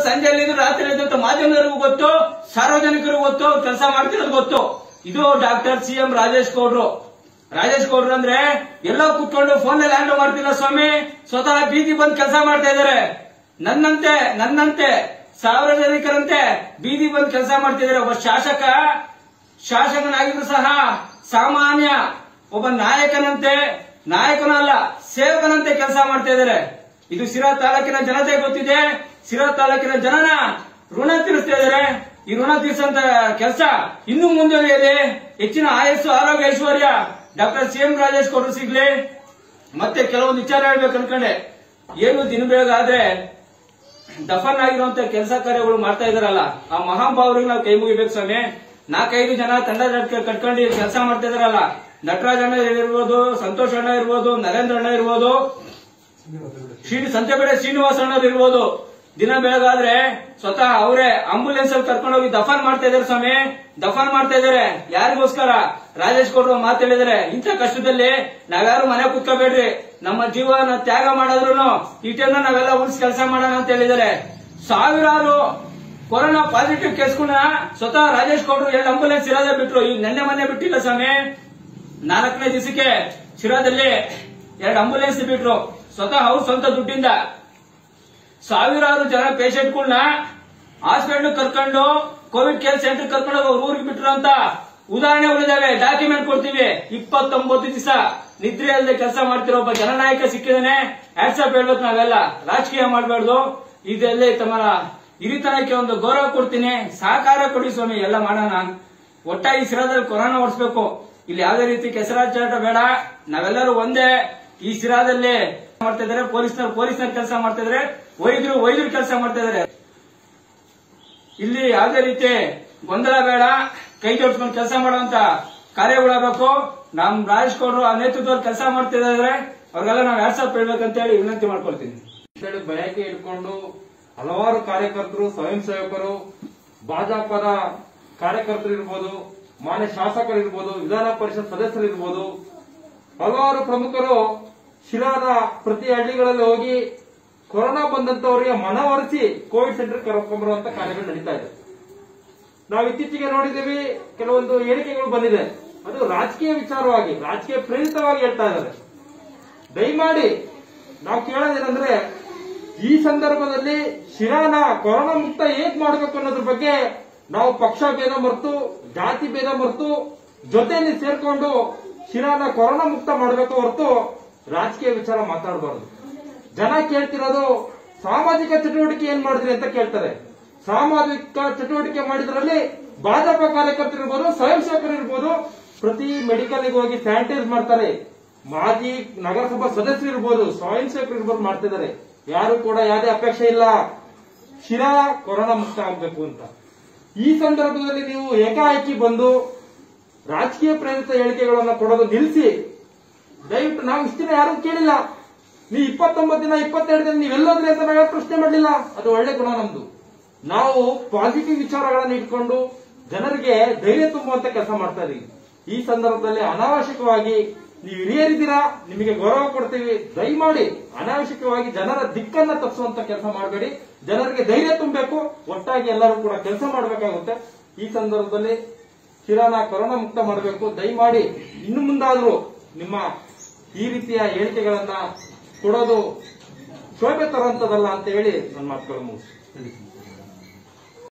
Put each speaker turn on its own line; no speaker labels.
ಸಂಜೆ ಎಲ್ಲಿದ್ರು ರಾತ್ರಿ ಎಲ್ಲಿದ್ರು ಅಂತ ಮಾಧ್ಯಮದವರಿಗೂ ಗೊತ್ತು ಸಾರ್ವಜನಿಕರಿಗೂ ಗೊತ್ತು ಕೆಲಸ ಮಾಡ್ತಿರೋದು ಗೊತ್ತು ಇದು ಡಾಕ್ಟರ್ ಸಿ ಎಂ ರಾಜೇಶ್ ಗೌಡ್ರು ರಾಜೇಶ್ ಗೌಡ್ರು ಅಂದ್ರೆ ಎಲ್ಲೋ ಕುತ್ಕೊಂಡು ಫೋನ್ ನಲ್ಲಿ ಹ್ಯಾಂಡಲ್ ಮಾಡ್ತಿಲ್ಲ ಸ್ವಾಮಿ ಸ್ವತಃ ಬೀದಿ ಬಂದ್ ಕೆಲಸ ಮಾಡ್ತಾ ಇದಾರೆ ನನ್ನಂತೆ ನನ್ನಂತೆ ಸಾರ್ವಜನಿಕರಂತೆ ಬೀದಿ ಬಂದ್ ಕೆಲಸ ಮಾಡ್ತಿದ್ದಾರೆ ಒಬ್ಬ ಶಾಸಕ ಶಾಸಕನಾಗಿದ್ರು ಸಹ ಸಾಮಾನ್ಯ ಒಬ್ಬ ನಾಯಕನಂತೆ ನಾಯಕನಲ್ಲ ಸೇವಕನಂತೆ ಕೆಲಸ ಮಾಡ್ತಾ ಇದ್ದಾರೆ ಇದು ಸಿರಾ ತಾಲೂಕಿನ ಜನತೆ ಗೊತ್ತಿದೆ ಸಿರಾ ತಾಲೂಕಿನ ಜನನ ಋಣ ತೀರಿಸ್ತಾ ಇದ್ದಾರೆ ಈ ಋಣ ತೀರಿಸಂತ ಕೆಲಸ ಇನ್ನು ಮುಂದುವರಿಯಲಿ ಹೆಚ್ಚಿನ ಆಯಸ್ಸು ಆರೋಗ್ಯ ಐಶ್ವರ್ಯ ಡಾಕ್ಟರ್ ಸಿ ಎಂ ರಾಜೇಶ್ ಕೊಟ್ಟರು ಸಿಗ್ಲಿ ಮತ್ತೆ ಕೆಲವೊಂದು ವಿಚಾರ ಹೇಳ್ಬೇಕು ಅನ್ಕೊಂಡೆ ಏನು ದಿನ ಬೆಳಗಾದ್ರೆ ದಫನ್ ಆಗಿರುವಂತ ಕೆಲಸ ಕಾರ್ಯಗಳು ಮಾಡ್ತಾ ಇದಾರಲ್ಲ ಆ ಮಹಾಭಾವರಿಗೆ ನಾವು ಕೈ ಮುಗಿಬೇಕು ಸ್ವಾಮಿ ನಾಲ್ಕೈದು ಜನ ತಂಡ ಕಟ್ಕೊಂಡು ಕೆಲಸ ಮಾಡ್ತಾ ಇದಾರಲ್ಲ ನಟರಾಜ್ ಅಣ್ಣ ಇರ್ಬೋದು ಸಂತೋಷ್ ಅಣ್ಣ ಇರ್ಬೋದು ನರೇಂದ್ರ ಅಣ್ಣ ಇರ್ಬೋದು ಶ್ರೀ ಸಂತೆಬೇಡ ಶ್ರೀನಿವಾಸ ಅಣ್ಣವ್ರು ಇರ್ಬೋದು ದಿನ ಬೆಳಗಾದ್ರೆ ಸ್ವತಃ ಅವರೇ ಆಂಬುಲೆನ್ಸ್ ಅಲ್ಲಿ ಕರ್ಕೊಂಡು ಹೋಗಿ ದಫನ್ ಮಾಡ್ತಾ ಇದಾರೆ ಸ್ವಾಮಿ ದಫನ್ ಮಾಡ್ತಾ ಇದಾರೆ ಯಾರಿಗೋಸ್ಕರ ರಾಜೇಶ್ ಗೌಡ್ರು ಮಾತು ಹೇಳಿದಾರೆ ಇಂಥ ಕಷ್ಟದಲ್ಲಿ ನಾವ್ಯಾರು ಮನೆ ಕುತ್ಕೋಬೇಡ್ರಿ ನಮ್ಮ ಜೀವನ ತ್ಯಾಗ ಮಾಡಿದ್ರು ಇಟನ್ನ ನಾವೆಲ್ಲ ಉಳಿಸಿ ಕೆಲಸ ಮಾಡೋಣ ಅಂತ ಹೇಳಿದಾರೆ ಸಾವಿರಾರು ಕೊರೋನಾ ಪಾಸಿಟಿವ್ ಕೇಸ್ಗಳನ್ನ ಸ್ವತಃ ರಾಜೇಶ್ ಗೌಡ್ರು ಎರಡು ಆಂಬುಲೆನ್ಸ್ ಇರೋದೇ ಬಿಟ್ರು ಈಗ ನೆನ್ನೆ ಮೊನ್ನೆ ಬಿಟ್ಟಿಲ್ಲ ಸ್ವಾಮಿ ನಾಲ್ಕನೇ ದಿವಸಕ್ಕೆ ಶಿರಾದಲ್ಲಿ ಎರಡು ಆಂಬುಲೆನ್ಸ್ ಬಿಟ್ರು ಸ್ವತಃ ಅವ್ರ ಸ್ವಂತ ದುಡ್ಡಿಂದ ಸಾವಿರಾರು ಜನ ಪೇಷಂಟ್ಗಳನ್ನ ಹಾಸ್ಪಿಟಲ್ ಕರ್ಕೊಂಡು ಕೋವಿಡ್ ಕೇರ್ ಸೆಂಟರ್ ಕರ್ಕೊಂಡು ಹೋಗಿ ಅವ್ರ ಊರಿಗೆ ಬಿಟ್ರು ಅಂತ ಉದಾಹರಣೆಗಳಿದಾವೆ ಡಾಕ್ಯುಮೆಂಟ್ ಕೊಡ್ತೀವಿ ಇಪ್ಪತ್ತೊಂಬತ್ತು ದಿವಸ ನಿದ್ರೆ ಅಲ್ಲದೆ ಕೆಲಸ ಮಾಡ್ತಿರೋ ಒಬ್ಬ ಜನನಾಯಕ ಸಿಕ್ಕಿದಾನೆ ಆಟ್ಸಪ್ ಹೇಳ್ಬೇಕು ನಾವೆಲ್ಲ ರಾಜಕೀಯ ಮಾಡಬಾರ್ದು ಇದೆಲ್ಲ ತಮ್ಮ ಹಿರಿತನಕ್ಕೆ ಒಂದು ಗೌರವ ಕೊಡ್ತೀನಿ ಸಹಕಾರ ಕೊಡಿ ಸ್ವಾಮಿ ಎಲ್ಲ ಮಾಡೋಣ ಒಟ್ಟಾಗಿ ಸಿರಾದಲ್ಲಿ ಕೊರೋನಾ ಓಡಿಸ್ಬೇಕು ಇಲ್ಲಿ ಯಾವುದೇ ರೀತಿ ಕೆಸರಾಚಾಟ ಬೇಡ ನಾವೆಲ್ಲರೂ ಒಂದೇ ಈ ಸಿರಾದಲ್ಲಿ ಮಾಡ್ತಾ ಇದಾರೆ ಪೊಲೀಸ್ನವ್ರು ಪೊಲೀಸ್ನವ್ರು ಕೆಲಸ ಮಾಡ್ತಾ ಇದಾರೆ ವೈದ್ಯರು ವೈದ್ಯರು ಕೆಲಸ ಮಾಡ್ತಾ ಇದಾರೆ ಇಲ್ಲಿ ಯಾವುದೇ ರೀತಿ ಗೊಂದಲ ಬೇಡ ಕೈ ಜೋಡಿಸ್ಕೊಂಡು ಕೆಲಸ ಮಾಡುವಂತ ಕಾರ್ಯಗಳಾಗಬೇಕು ನಮ್ ರಾಜೇಶ್ ಗೌಡ್ರು ಆ ನೇತೃತ್ವದಲ್ಲಿ ಕೆಲಸ ಮಾಡ್ತಿದ್ದಾರೆ ಅವ್ರಿಗೆಲ್ಲ ನಾವು ವಾಟ್ಸ್ಆಪ್ ಹೇಳ್ಬೇಕಂತ ಹೇಳಿ ವಿನಂತಿ ಮಾಡ್ಕೊಳ್ತೀನಿ
ಅಂತೇಳಿ ಬೆಳಗ್ಗೆ ಇಟ್ಕೊಂಡು ಹಲವಾರು ಕಾರ್ಯಕರ್ತರು ಸ್ವಯಂ ಸೇವಕರು ಭಾಜಪದ ಕಾರ್ಯಕರ್ತರು ಇರ್ಬೋದು ಮಾನ್ಯ ಶಾಸಕರು ಇರ್ಬೋದು ವಿಧಾನ ಪರಿಷತ್ ಸದಸ್ಯರು ಇರ್ಬೋದು ಹಲವಾರು ಪ್ರಮುಖರು ಶಿರಾದ ಪ್ರತಿ ಹಳ್ಳಿಗಳಲ್ಲಿ ಹೋಗಿ ಕೊರೋನಾ ಬಂದಂತವರಿಗೆ ಮನವೊಲಿಸಿ ಕೋವಿಡ್ ಸೆಂಟರ್ ಕರ್ಕೊಂಡ್ಬರುವಂತ ಕಾರ್ಯಗಳು ನಡೀತಾ ಇದೆ ನಾವು ಇತ್ತೀಚೆಗೆ ನೋಡಿದ್ದೀವಿ ಕೆಲವೊಂದು ಹೇಳಿಕೆಗಳು ಬಂದಿದೆ ಅದು ರಾಜಕೀಯ ವಿಚಾರವಾಗಿ ರಾಜಕೀಯ ಪ್ರೇರಿತವಾಗಿ ಹೇಳ್ತಾ ಇದ್ದಾರೆ ದಯಮಾಡಿ ನಾವು ಕೇಳೋದೇನಂದ್ರೆ ಈ ಸಂದರ್ಭದಲ್ಲಿ ಶಿರಾನ ಕೊರೋನಾ ಮುಕ್ತ ಹೇಗ್ ಮಾಡಬೇಕು ಅನ್ನೋದ್ರ ಬಗ್ಗೆ ನಾವು ಪಕ್ಷ ಭೇದ ಮರೆತು ಜಾತಿ ಭೇದ ಮರೆತು ಜೊತೆಯಲ್ಲಿ ಸೇರ್ಕೊಂಡು ಶಿರಾನ ಕೊರೋನಾ ಮುಕ್ತ ಮಾಡಬೇಕು ಹೊರತು ರಾಜಕೀಯ ವಿಚಾರ ಮಾತಾಡಬಾರದು ಜನ ಕೇಳ್ತಿರೋದು ಸಾಮಾಜಿಕ ಚಟುವಟಿಕೆ ಏನ್ ಮಾಡಿದ್ರಿ ಅಂತ ಕೇಳ್ತಾರೆ ಸಾಮಾಜಿಕ ಚಟುವಟಿಕೆ ಮಾಡಿದ್ರಲ್ಲಿ ಭಾಜಪ ಕಾರ್ಯಕರ್ತರು ಇರ್ಬೋದು ಸ್ವಯಂ ಸೇವಕರು ಇರ್ಬೋದು ಪ್ರತಿ ಮೆಡಿಕಲ್ಗೆ ಹೋಗಿ ಸ್ಯಾನಿಟೈಸ್ ಮಾಡ್ತಾರೆ ಮಾಜಿ ನಗರಸಭಾ ಸದಸ್ಯರು ಇರ್ಬೋದು ಸ್ವಯಂ ಸೇವಕರು ಇರ್ಬೋದು ಮಾಡ್ತಿದ್ದಾರೆ ಯಾರು ಕೂಡ ಯಾವುದೇ ಅಪೇಕ್ಷೆ ಇಲ್ಲ ಶಿರಾ ಕೊರೋನಾ ಮುಕ್ತ ಆಗ್ಬೇಕು ಅಂತ ಈ ಸಂದರ್ಭದಲ್ಲಿ ನೀವು ಏಕಾಏಕಿ ಬಂದು ರಾಜಕೀಯ ಪ್ರೇರಿತ ಹೇಳಿಕೆಗಳನ್ನು ಕೊಡೋದು ನಿಲ್ಲಿಸಿ ದಯವಿಟ್ಟು ನಾವು ಇಷ್ಟ ದಿನ ಯಾರು ಕೇಳಿಲ್ಲ ನೀವು ಇಪ್ಪತ್ತೊಂಬತ್ತು ದಿನ ಇಪ್ಪತ್ತೆರಡು ದಿನ ನೀವೆಲ್ಲೋದ್ರಿ ಅಂತ ನಾವು ಯಾರು ಪ್ರಶ್ನೆ ಮಾಡಲಿಲ್ಲ ಅದು ಒಳ್ಳೆ ಗುಣ ನಮ್ದು ನಾವು ಪಾಸಿಟಿವ್ ವಿಚಾರಗಳನ್ನು ಇಟ್ಕೊಂಡು ಜನರಿಗೆ ಧೈರ್ಯ ತುಂಬುವಂತ ಕೆಲಸ ಮಾಡ್ತಾ ಇದೀವಿ ಈ ಸಂದರ್ಭದಲ್ಲಿ ಅನಾವಶ್ಯಕವಾಗಿ ನೀವು ಹಿರಿಯರಿದ್ದೀರಾ ನಿಮಗೆ ಗೌರವ ಕೊಡ್ತೀವಿ ದಯಮಾಡಿ ಅನಾವಶ್ಯಕವಾಗಿ ಜನರ ದಿಕ್ಕನ್ನ ತಪ್ಪಿಸುವಂತ ಕೆಲಸ ಮಾಡಬೇಡಿ ಜನರಿಗೆ ಧೈರ್ಯ ತುಂಬಬೇಕು ಒಟ್ಟಾಗಿ ಎಲ್ಲರೂ ಕೂಡ ಕೆಲಸ ಮಾಡಬೇಕಾಗುತ್ತೆ ಈ ಸಂದರ್ಭದಲ್ಲಿ ಶಿರಾನ ಕೊರೋನಾ ಮುಕ್ತ ಮಾಡಬೇಕು ದಯಮಾಡಿ ಇನ್ನು ಮುಂದಾದ್ರೂ ನಿಮ್ಮ ಈ ರೀತಿಯ ಹೇಳಿಕೆಗಳನ್ನ ಕೊಡೋದು ಶೋಭೆ ತರುವಂತದಲ್ಲ ಅಂತ ಹೇಳಿ ನನ್ನ ಮಾತುಗಳು ಮುಗಿಸ್ತೀನಿ